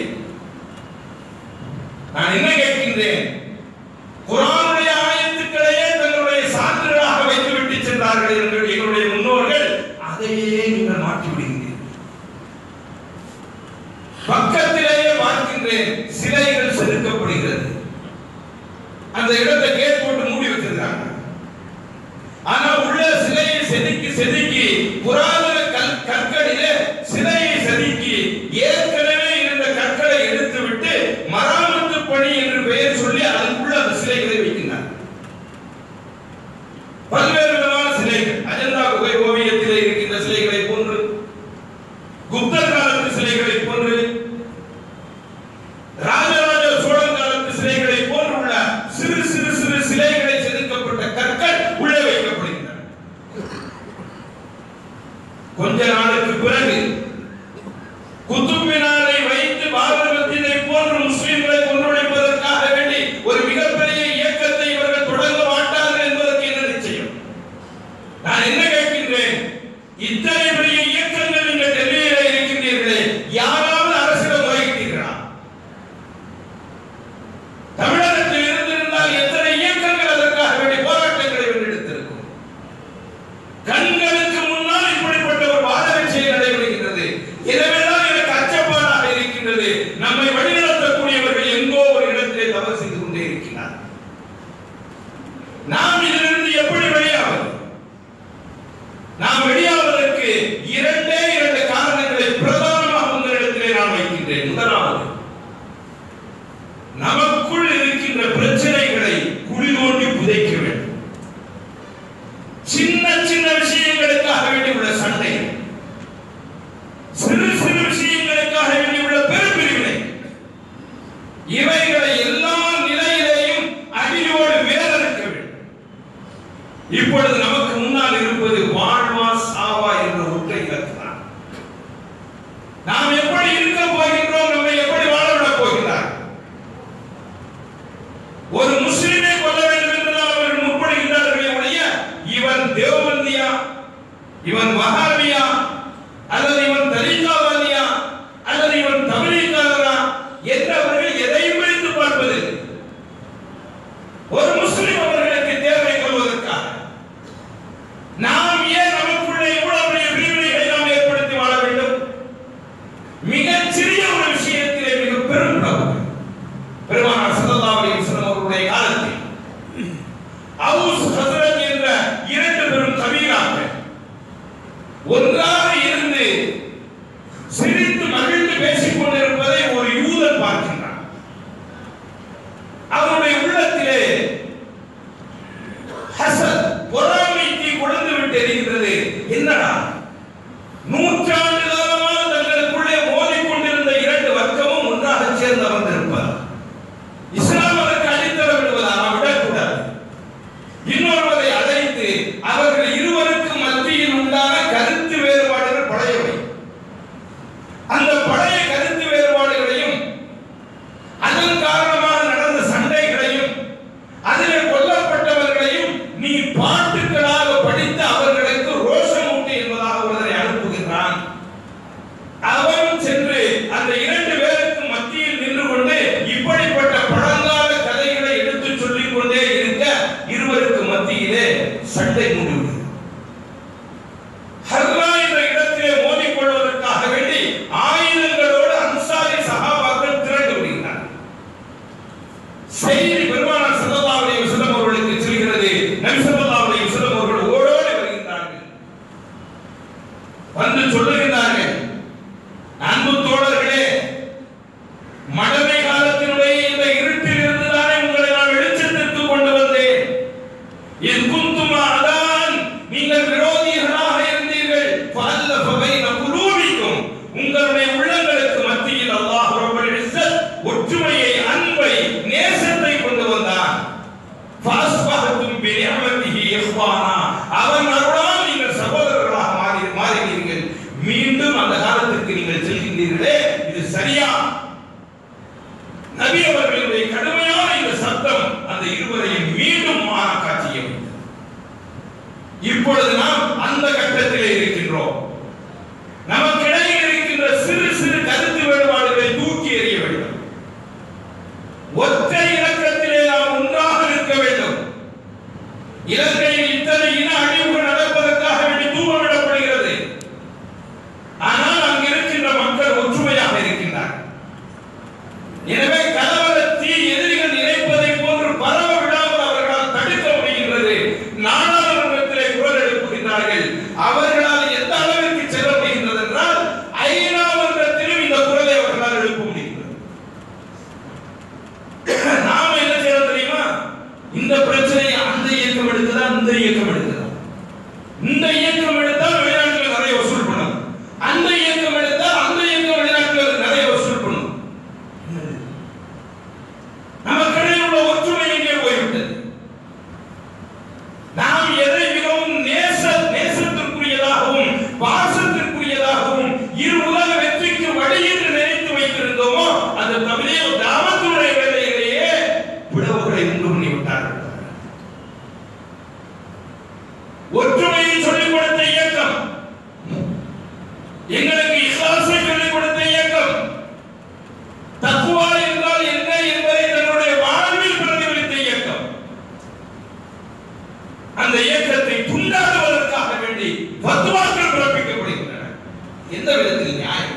நான் என்ன கேட்கின்றேன் குரானுடைய ஆயத்துக்களையே தங்களுடைய சான்றுகளாக வைத்துவிட்டு சென்றார்கள் என்று எங்களுடைய முன்னோர்கள் அதையே நீங்கள் மாற்றி விடுகிறீர்கள் பக்கத்திலேயே பார்க்கின்றேன் சிலைகள் செதுக்கப்படுகிறது அந்த இடத்தை கேட் போட்டு மூடி வச்சிருக்காங்க ஆனா உள்ள சிலையை செதுக்கி செதுக்கி புராதன கல் கற்களிலே சிலையை செதுக்கி ஏற்கனவே இருந்த கற்களை எடுத்து விட்டு மராமத்து பணி என்று பெயர் சொல்லி அதுக்குள்ள அந்த சிலைகளை வைக்கின்றார் பல்வேறு விதமான சிலைகள் அஜந்தா குகை ஓவியத்திலே இருக்கின்ற சிலைகளை போன்று குப்தர் காலத்து சிலைகளை போன்று ராஜராஜ சோழன் காலத்து சிலைகளை போன்றுள்ள சிறு சிறு சிறு சிலைகளை செதுக்கப்பட்ட கற்கள் உள்ளே வைக்கப்படுகின்றன கொஞ்ச நாளுக்கு பிறகு குத்துப்பினாரை வைத்து பாரதத்தினை போன்று முஸ்லிம்களை கொன்றொழிப்பதற்காக வேண்டி ஒரு மிகப்பெரிய இயக்கத்தை இவர்கள் தொடங்க மாட்டார்கள் என்பதற்கு என்ன நிச்சயம் நான் என்ன கேட்கின்றேன் இத்தனை பெரிய இயக்கங்கள் இங்க டெல்லியில இருக்கின்றீர்களே யாராவது அரசிடம் முறையிட்டீர்களா தமிழகத்தில் இருந்திருந்தால் எத்தனை இயக்கங்கள் அதற்காக வேண்டிய போராட்டங்களை வென்றெடுத்திருக்கும் கண்களுக்கு முன்னால் இப்படிப்பட்ட ஒரு வாதக செயல் நடைபெறுகின்றது எனவேதான் எனக்கு அச்சப்பாடாக இருக்கின்றது நம்மை வழிநடத்தக்கூடியவர்கள் எங்கோ ஒரு இடத்திலே தவறு செய்து கொண்டே இருக்கிறார் நாம் இதிலிருந்து எப்படி வெளியாவது நாம் வெளியாவதற்கு இரண்டே இரண்டு காரணங்களை பிரதானமாக உங்களிடத்திலே நான் வைக்கின்றேன் முதலாவது நமக்குள் இருக்கின்ற பிரச்சனைகளை குழி தோண்டி புதைக்க வேண்டும் சின்ன சின்ன விஷயங்களுக்காக வேண்டி உள்ள சண்டை சிறு சிறு விஷயங்களுக்காக வேண்டி உள்ள பெரும்பிரிவினை இவைகளை எல்லா நிலையிலேயும் அடியோடு வேதனைக்க வேண்டும் இப்பொழுது நமக்கு முன்னால் இருப்பது வாழ்வா சாவா என்ற ஒற்றை இலக்குதான் நாம் எப்படி இருக்க போகின்றோம் நம்மை எப்படி வாழ விடப் போகிறார் ஒரு முஸ்லிமை கொல்ல வேண்டும் என்றால் அவர்கள் முற்படுகின்றார்களே ஒழிய இவன் தேவபந்தியா இவன் வஹாபியா அல்லது இவன் தலிகாவாதியா அல்லது இவன் தமிழிக்காரரா என்று அவர்கள் எதையும் பிரித்து பார்ப்பதில்லை ஒரு முஸ்லிம் அவர்களுக்கு தேவை கொள்வதற்காக நாம் ஏன் நமக்குள்ளே இவ்வளவு பெரிய பிரிவினைகளை நாம் ஏற்படுத்தி வாழ வேண்டும் மிகச் சிறிய ஒரு விஷயத்திலே மிக பெரும் பிளவு பெருமானார் ஸல்லல்லாஹு அலைஹி வஸல்லம் அவர்களுடைய காலத்தில் அவுஸ் ஹஸ்ரத் என்ற இரண்டு பெரும் கபீராக்கள் ஒன்றாக இருந்து சிரித்து மகிழ்ந்து பேசிக் கொண்டிருப்பதை ஒரு யூதன் பார்க்கின்றான் அவருடைய உள்ளத்திலே ஹசத் பொறாமை தீ கொழுந்து விட்டு எரிகின்றது என்னடா நூற்றாண்டு காலமாக தங்களுக்குள்ளே மோதிக் கொண்டிருந்த இரண்டு வர்க்கமும் ஒன்றாக சேர்ந்து அமர்ந்திருப்பார் இஸ்லாம் அதற்கு அடித்தர விடுவதா நாம் விடக்கூடாது இன்னொருவரை அழைத்து அவர்கள் இருவருக்கு மத்தியில் உண்டான கருத்து வேறுபாடு சண்டை மூண்டு விடுகிறது ஹர்ரா என்ற இடத்திலே மோதிக் கொள்வதற்காக வேண்டி ஆயுதங்களோடு அன்சாரி சஹாபாக்கள் திரண்டு விடுகிறார்கள் செய்தி பெருமானார் ஸல்லல்லாஹு அலைஹி வஸல்லம் அவர்களுக்கு செல்கிறது நபி ஸல்லல்லாஹு அலைஹி வஸல்லம் அவர்கள் ஓடோடி வருகின்றார்கள் வந்து சொல்லுகிறார்கள் அன்பு தோழர்களே மடமை காலத்தினுடைய இந்த இருட்டில் இருந்து தானே உங்களை நான் வெளிச்சத்திற்கு கொண்டு வந்தேன் இது குந்துமா அதான் நீங்கள் விரோதிகளாக இருந்தீர்கள் ஃபஅல்லஃப பைன குலூபிக்கும் உங்களுடைய உள்ளங்களுக்கு மத்தியில் அல்லாஹ் ரப்பல் இஸ்ஸத் ஒற்றுமையை அன்பை நேசத்தை கொண்டு வந்தான் ஃபாஸ்பஹத்தும் பினிஅமதிஹி இஹ்வானா அவன் அருளால் நீங்கள் சகோதரர்களாக மாறி மாறினீர்கள் மீண்டும் அந்த காலத்திற்கு நீங்கள் செல்கின்றீர்களே இது சரியா நபி அவர்களுடைய கடுமையான இந்த சத்தம் அந்த இருவரையும் மீண்டும் மாற காட்சியம் இப்பொழுது நாம் அந்த கட்டத்திலே இருக்கின்றோம் நமக்கிடையே இருக்கின்ற சிறு சிறு கருத்து வேறுபாடுகளை தூக்கி எறிய வேண்டும் ஒற்றை இலக்கத்திலே நாம் ஒன்றாக நிற்க வேண்டும் இலங்கையில் இத்தனை இன அழிவுகள் நடப்பதற்காக வேண்டி தூவமிடப்படுகிறது ஆனால் அங்கு இருக்கின்ற மக்கள் ஒற்றுமையாக இருக்கின்றார் எனவே கலவர தீ எதிரிகள் நினைப்பதை போன்று பரவ விடாமல் அவர்களால் தடுக்க முடிகின்றது நாடாளுமன்றத்திலே குரல் எழுப்புகின்றார்கள் அவர்களால் எந்த அளவிற்கு செல்ல முடிகின்றது என்றால் ஐநா மன்றத்திலும் இந்த குரலை அவர்களால் எழுப்ப முடிகின்றது நாம என்ன செய்யறோம் தெரியுமா இந்த பிரச்சனையை அந்த இயக்கம் எடுத்ததா இந்த இயக்கம் எடுத்ததா இந்த இயக்கம் எடுத்தால் வெளிநாட்டில் நிறைய வசூல் பண்ணும் அந்த இயக்கம் எடுத்தால் அந்த இயக்கம் வெளிநாட்டில் நிறைய வசூல் பண்ணும் நமக்கிடையில் உள்ள ஒற்றுமை எங்கே போய்விட்டது நாம் எதை மிகவும் நேச நேசத்திற்குரியதாகவும் பாசத்திற்குரியதாகவும் இரு உலக வெற்றிக்கு வழி என்று நினைத்து வைத்திருந்தோமோ அந்த தமிழே தாமத்துடைய வேலையிலேயே விடவுகளை உண்டு பண்ணி விட்டார்கள் ஒற்றுமையை சொல்லிக் கொடுத்த இயக்கம் எங்களுக்கு இஸ்லாசை சொல்லிக் கொடுத்த இயக்கம் தக்குவா என்றால் என்ன என்பதை தன்னுடைய வாழ்வில் பிரதிபலித்த இயக்கம் அந்த இயக்கத்தை துண்டாடுவதற்காக வேண்டி பத்துவாக்கள் பிறப்பிக்கப்படுகின்றன எந்த விதத்தில் நியாயம்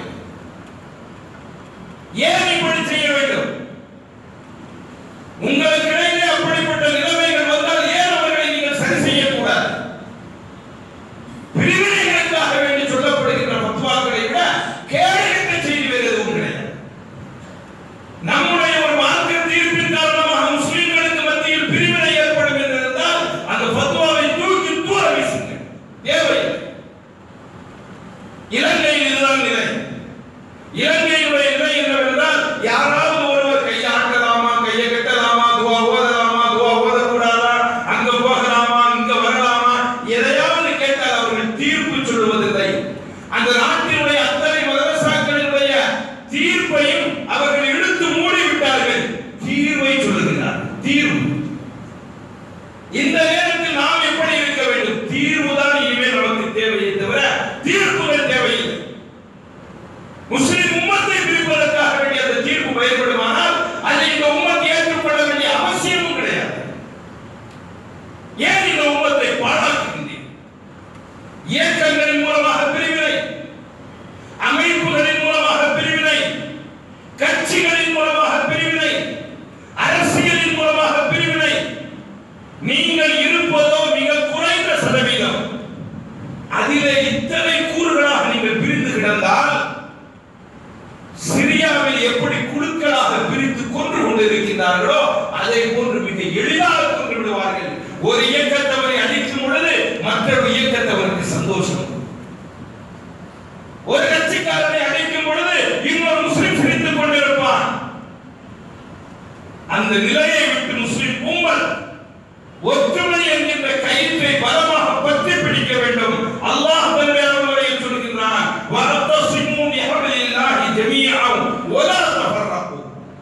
ஏன் இப்படி செய்ய வேண்டும் உங்களுக்கு இடையிலே அப்படிப்பட்ட நிலைமைகள் வந்தால் ஏன் அவர்களை நீங்கள் சரி செய்யக்கூடாது பிரிவினைகளுக்காக வேண்டி சொல்லப்படுகின்ற பத்துவாக்களை விட கேடுகின்ற செய்தி வேறு எதுவும் கிடையாது நம்முடைய ஒரு மார்க்க தீர்ப்பின் காரணமாக முஸ்லிம்களுக்கு மத்தியில் பிரிவினை ஏற்படும் என்று இருந்தால் அந்த பத்வாவை தூக்கி தூர வீசுங்க தேவையில்லை இலங்கையில் இதுதான் நிலை இலங்கையினுடைய நிலை என்னவென்றால் யாராவது ஒருவர் கையை ஆட்டலாமா கையை கட்டலாமா துவா ஓதலாமா துவா ஓதக்கூடாதா அங்க போகலாமா இங்க வரலாமா எதையாவது கேட்டால் அவர்கள் தீர்ப்பு சொல்லுவதில்லை அந்த நாட்டினுடைய அத்தனை மதரசாக்களினுடைய தீர்ப்பையும் அவர்கள் இழுத்து மூடி விட்டார்கள் தீர்வை சொல்லுகிறார் தீர்வு இந்த நேரத்தில் நாம் எப்படி இருக்க வேண்டும் தீர்வு தான் இனிமேல் நமக்கு தேவையே தவிர தீர்ப்புகள் தேவையில்லை முஸ்லிம் உம்மத்தை பிரிப்பதற்காக வேண்டிய அந்த தீர்ப்பு பயன்படுமானால் அதை இந்த உம்மத்தை ஏற்றுக்கொள்ள வேண்டிய அவசியமும் கிடையாது ஏன் இந்த உம்மத்தை பாழாக்குகின்றீர்கள் இயக்கங்களின் மூலமாக பிரிவினை அமைப்புகளின் மூலமாக பிரிவினை கட்சிகளின் மூலமாக பிரிவினை அரசியலின் மூலமாக பிரிவினை நீங்கள் இருப்பதோ மிக குறைந்த சதவீதம் அதிலே இத்தனை கூறுகளாக நீங்கள் பிரிந்து கிடந்தால் சிரியாவில் எப்படி குழுக்களாக பிரித்து கொன்று கொண்டிருக்கிறார்களோ அதை போன்று மிக எளிதாக கொன்று விடுவார்கள் ஒரு இயக்கத்தவரை அழிக்கும் பொழுது மற்றொரு இயக்கத்தவருக்கு சந்தோஷம் ஒரு கட்சிக்காரனை அழிக்கும் பொழுது இன்னொரு முஸ்லிம் சிரித்துக் கொண்டிருப்பான் அந்த நிலையை விட்டு முஸ்லிம் கும்பல் ஒற்றுமை என்கின்ற கயிற்றை பலமாக பற்றி பிடிக்க வேண்டும் அல்லாஹ் பல்வேறு முறையில் சொல்கிறான் வரத்தசிமு பிஹப்லில்லாஹி ஜமீஅன் வலா தஃபர்ரகு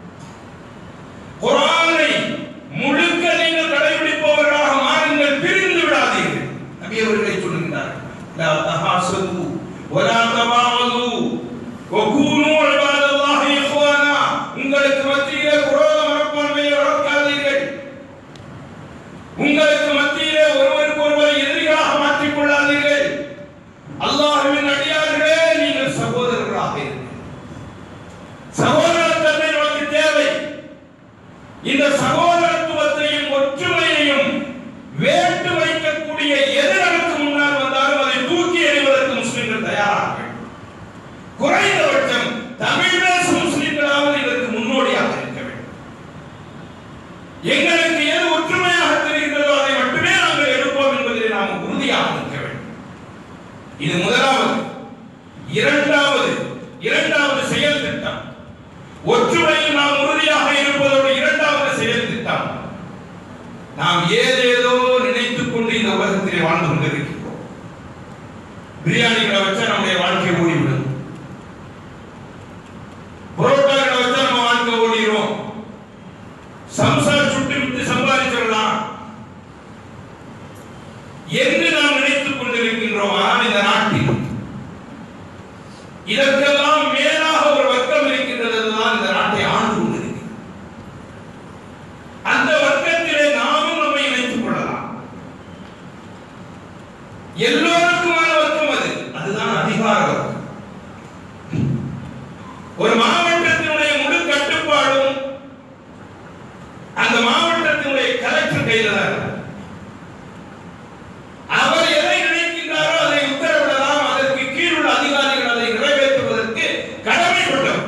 குர்ஆனை முழுக்க நீங்கள் கடைபிடிப்பவர்களாக மாறுங்கள் பிரிந்து விடாதீர்கள் நபி அவர்களை சொல்லுகிறார் லா தஹாசது வலா தபாவது வகூனு இபாதல்லாஹி இஹ்வானா உங்களுக்கு மத்தியிலே குரோத மனப்பான்மையை வளர்க்காதீர்கள் உங்களுக்கு மத்தியிலே ஒருவருக்கு ஒருவர் விடாதீர்கள் அல்லாஹ்வின் அடியார்களே நீங்கள் சகோதரர்களாக இருங்கள் சகோதரத்தன்மை நமக்கு தேவை இந்த சகோதரத்துவத்தையும் ஒற்றுமையையும் வேட்டு வைக்கக்கூடிய எது நமக்கு முன்னால் வந்தாலும் அதை தூக்கி எறிவதற்கு முஸ்லிம்கள் தயாராக குறைந்தபட்சம் தமிழ் பேசும் முஸ்லிம்களாவது இதற்கு முன்னோடியாக இருக்க வேண்டும் எங்களுக்கு எது ஒற்றுமையாக தெரிகிறதோ அதை மட்டுமே நாங்கள் எடுப்போம் என்பதில் நாம் உறுதியாக இருக்க வேண்டும் இது முதலாவது இரண்டாவது இரண்டாவது செயல் திட்டம் ஒற்றுமையில் நாம் உறுதியாக இருப்பதோடு இரண்டாவது செயல் திட்டம் நாம் ஏதேதோ நினைத்துக் கொண்டு இந்த உலகத்திலே வாழ்ந்து கொண்டிருக்கிறோம் பிரியாணிகளை வச்சா நம்முடைய வாழ்க்கை ஓடிவிடும் புரோட்டாக்களை வச்சா நம்ம வாழ்க்கை ஓடிடும் சம்சா சுட்டு விட்டு சம்பாதிச்சிடலாம் என்று நாம் நினைத்துக் கொண்டிருக்கின்றோம் ஆனால் இந்த நாட்டில் இதற்கெல்லாம் மேலாக ஒரு வர்க்கம் இருக்கின்றது அதுதான் இந்த நாட்டை ஆண்டு கொண்டிருக்கிறது அந்த வர்க்கத்திலே நாமும் நம்மை இணைத்துக் கொள்ளலாம் எல்லோருக்குமான வர்க்கம் அது அதுதான் அதிகார வர்க்கம் ஒரு மாவட்டத்தினுடைய முழு கட்டுப்பாடும் அந்த மாவட்டத்தினுடைய கலெக்டர் கையில தான் இருக்கு. அவர் எதை நினைக்கின்றாரோ அதை உத்தரவிடலாம் அதற்கு கீழ் உள்ள அதிகாரிகள் அதை நிறைவேற்றுவதற்கு கடமைப்பட்டவர்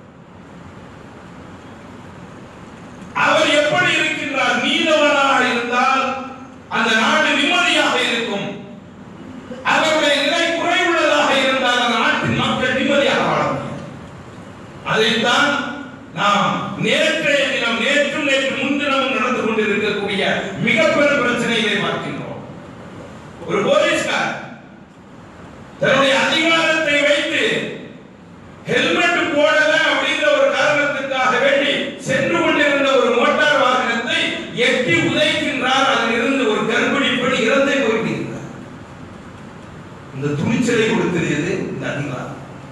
அவர் எப்படி இருக்கின்றார் நீதவனாக இருந்தால் அந்த நாடு நிம்மதியாக இருக்கும் அவருடைய நிலை குறைவுள்ளதாக இருந்தால் அந்த நாட்டின் மக்கள் நிம்மதியாக வாழ முடியும் அதைத்தான் நாம் நேற்றைய தினம் நேற்றும் நேற்று முன்தினமும் நடந்து கொண்டிருக்கக்கூடிய மிக பெரும் பிரச்சனைகளை பார்க்கின்றோம் ஒரு போலீஸ்கார் தன்னுடைய அதிகாரத்தை வைத்து ஹெல்மெட் போடல அப்படிங்கிற ஒரு காரணத்துக்காக வேண்டி சென்று கொண்டிருந்த ஒரு மோட்டார் வாகனத்தை எட்டி உதைக்கின்றார் அதில் இருந்து ஒரு கர்ப்பிணி பெண் இறந்தே போய்விடுகிறார் இந்த துணிச்சலை கொடுத்தது எது இந்த அதிகாரம்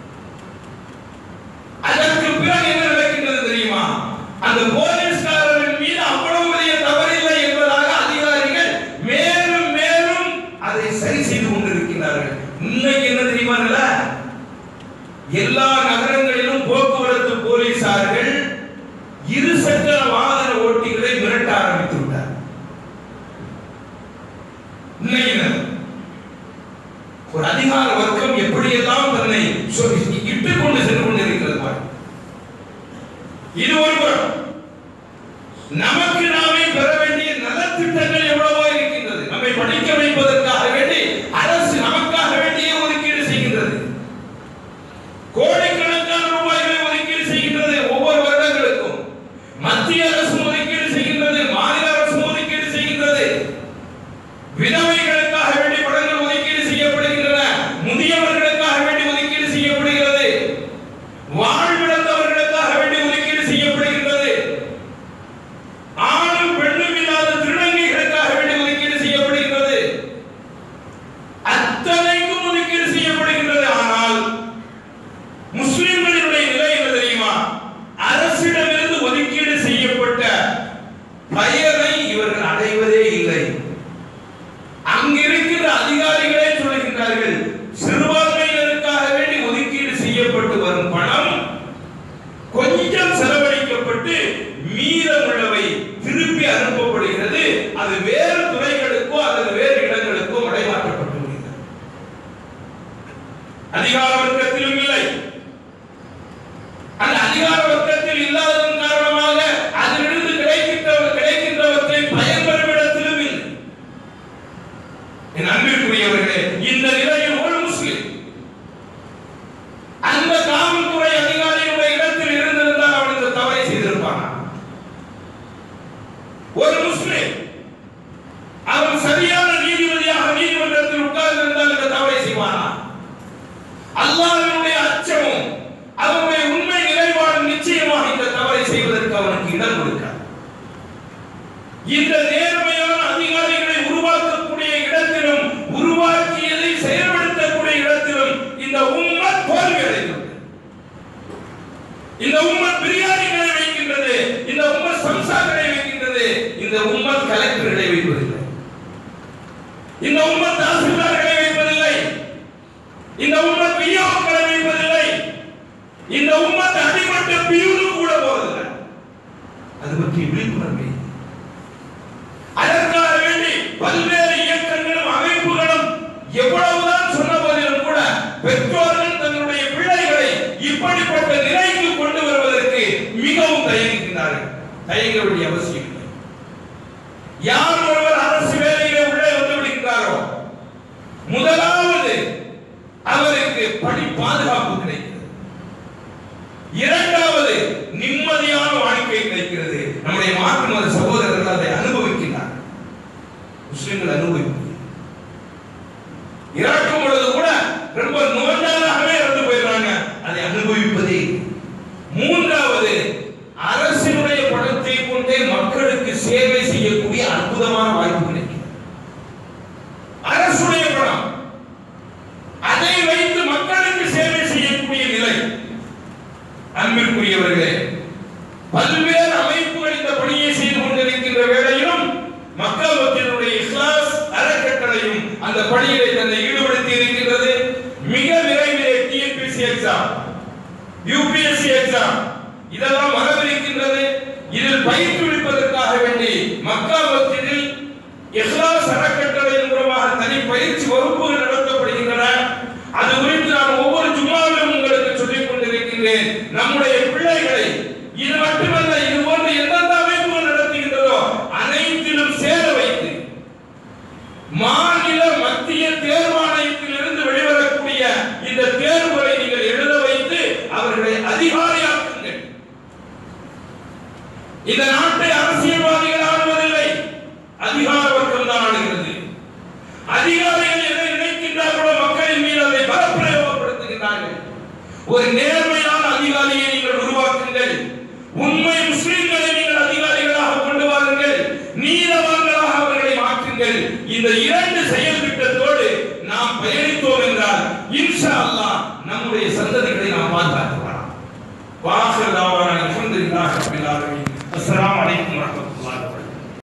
அதற்கு பிறகு என்ன நடக்கின்றது தெரியுமா அந்த போலீஸ்காரரின் மீது அவ்வளவு பெரிய தவறில்லை என்பதாக அதிகாரிகள் மேலும் மேலும் அதை சரி செய்து கொண்டிருக்கிறார்கள் இன்னைக்கு என்ன தெரியுமா நிலை? எல்லா நகரங்களிலும் போக்குவரத்து போலீசார்கள் இருசக்கர வாகன ஓட்டிகளை மிரட்ட ஆரம்பித்து விட்டார் இன்னைக்கு நிலை. ஒரு அதிகார வர்க்கம் எப்படியெல்லாம் தன்னை சொ- இட்டுக் கொண்டு சென்று கொண்டிருக்கிறது பாரு. இது ஒரு புறம் நமக்கு நாமே பெற வேண்டிய நலத்திட்டங்கள் எவ்வளவோ இருக்கின்றது நம்மை படிக்க வைப்பதற்காக வேண்டி அரசு நமக்காக வேண்டிய ஒதுக்கீடு செய்கின்றது கோடிக்கணக்கான ரூபாய்களை ஒதுக்கீடு செய்கின்றது ஒவ்வொரு வருடங்களுக்கும் மத்திய அரசு ஒதுக்கீடு செய்கின்றது மாநில அரசு ஒதுக்கீடு செய்கின்றது விதவைகளுக்காக வேண்டி படங்கள் ஒதுக்கீடு செய்யப்படுகின்றன முதியவர்களுக்காக வேண்டி ஒதுக்கீடு செய்யப்படுகிறது வாழ்விழந்தவர்களுக்காக வேண்டி ஒதுக்கீடு செய்யப்படுகின்றது ஆணும் பெண்ணும் இல்லாத திருநங்கைகளுக்காக வேண்டி ஒதுக்கீடு செய்யப்படுகின்றது அத்தனைக்கும் ஒதுக்கீடு செய்யப்படுகின்றது ஆனால் முஸ்லிம்களினுடைய நிலை என்ன தெரியுமா அரசிடமிருந்து ஒதுக்கீடு செய்யப்பட்ட பயனை இவர்கள் அடைவதே இல்லை அங்க இருக்கின்ற அதிகாரிகளே சொல்லுகின்றார்கள் சிறுபான்மையினருக்காக வேண்டி ஒதுக்கீடு செய்யப்பட்டு வரும் பணம் கொஞ்சம் செலவழிக்கப்பட்டு மீதமுள்ளவை திருப்பி அனுப்பப்படுகிறது அது வேறு துறைகளுக்கோ அல்லது வேறு இடங்களுக்கோ மடைமாற்றப்பட்டு வருகிறது அதிகார வர்க்கத்திலும் இல்லை அந்த அதிகார வர்க்கத்தில் இல்லாததன் காரணமாக அதிலிருந்து கிடைக்கின்ற கிடைக்கின்றவற்றை பயன்பெறும் இடத்திலும் இல்லை என் அன்பிற்குரியவர்களே இந்த நிலையில் ஒரு முஸ்லிம் அந்த காவல்துறை அதிகாரியுடைய இடத்தில் இருந்திருந்தால் அவன் இந்த தவறை செய்திருப்பானா ஒரு முஸ்லிம் அவன் சரியான நீதிபதியாக நீதிமன்றத்தில் உட்கார்ந்திருந்தால் இந்த தவறை செய்வானா அல்லாஹ்வினுடைய அச்சமும் அவனுடைய உண்மை நிலைப்பாடும் நிச்சயமாக இந்த தவறை செய்வதற்கு அவனுக்கு இடம் கொடுக்காது இந்த நேர்மையான அதிகாரிகளை உருவாக்கக்கூடிய இடத்திலும் உருவாக்கியதை செயல்படுத்தக்கூடிய இடத்திலும் இந்த உம்மத் தோல்வி அடைகிறது இந்த உம்மத் பிரியாணி கடை வைக்கின்றது இந்த உம்மத் சம்சா கடை வைக்கின்றது இந்த உம்மத் கலெக்டர் கடை வைப்பதில்லை இந்த உம்மத் தாசில்தார் கடை வைப்பதில்லை எவ்வளவுதான் சொன்ன போதிலும் கூட பெற்றோர்கள் தங்களுடைய பிள்ளைகளை இப்படிப்பட்ட நிலைக்கு கொண்டு வருவதற்கு மிகவும் தயங்குகின்றார்கள் தயங்க வேண்டிய அவசியம் இல்லை யார் ஒருவர் அரசு வேலையிலே உள்ளே வந்து விடுகிறாரோ முதலாவது அவருக்கு பணி பாதுகாப்பு கிடைக்கிறது இரண்டாவது நிம்மதியான வாழ்க்கை கிடைக்கிறது நம்முடைய மாற்று மத சகோதரர்கள் அதை அனுபவிக்கின்றார்கள் முஸ்லிம்கள் அனுபவிக்கிறார்கள் இறக்கும் பொழுது கூட ரொம்ப நோஞ்சாலாகவே இறந்து போயிடுறாங்க அதை அனுபவிப்பதே இல்லை. மூன்றாவது அரசினுடைய பணத்தை கொண்டே மக்களுக்கு சேவை செய்யக்கூடிய அற்புதமான வாய்ப்பு கிடைக்கிறது அரசுடைய பணம் அதை வைத்து மக்களுக்கு சேவை செய்யக்கூடிய நிலை அன்பிற்குரியவர்களே பல்வேறு அமைப்புகள் இந்த பணியை செய்து கொண்டிருக்கின்ற வேளையிலும் மக்கள் மத்தியினுடைய இஸ்லாஸ் அறக்கட்டளையும் அந்த பணியிலே தன்னை ஈடுபடுத்தி இருக்கின்றது மிக விரைவிலே டிஎன்பிசி எக்ஸாம் யூபிஎஸ்சி எக்ஸாம் இதெல்லாம் வரவிருக்கின்றது இதில் பயிற்றுவிப்பதற்காக வேண்டி மக்கள் மத்தியில் இஹ்லாஸ் அறக்கட்டளையின் மூலமாக தனி பயிற்சி வகுப்புகள் நடத்தப்படுகின்றன அது குறித்து நான் ஒவ்வொரு ஜும்மாவிலும் உங்களுக்கு சொல்லிக் கொண்டிருக்கின்றேன் நம்முடைய பிள்ளைகளை இது மட்டுமல்ல இது போன்ற எந்தெந்த அமைப்புகள் நடத்துகின்றதோ அனைத்திலும் சேர வைத்து மாநில மத்திய தேர்வாணையத்தில் இருந்து வெளிவரக்கூடிய இந்த தேர்வுகளை நீங்கள் எழுத வைத்து அவர்களை அதிகாரியாக்குங்கள் இந்த நாட்டை அரசியல்வாதிகள் ஆளுவதில்லை அதிகார வர்க்கம் தான் ஆளுகிறது அதிகாரிகள் எதை நினைக்கின்றார்களோ மக்களின் மீது அதை பலப்பிரயோகப்படுத்துகின்றார்கள் ஒரு நேர்மையான அதிகாரியை நீங்கள் உருவாக்குங்கள் உண்மை முஸ்லிம்களை நீங்கள் அதிகாரிகளாக கொண்டு வாருங்கள் நீதவான்களாக அவர்களை மாற்றுங்கள் இந்த இரண்டு செயல் திட்டத்தோடு நாம் பயணித்தோம் என்றால் இன்ஷா அல்லாஹ் நம்முடைய சந்ததிகளை நாம் பாதுகாக்கலாம் வாசல்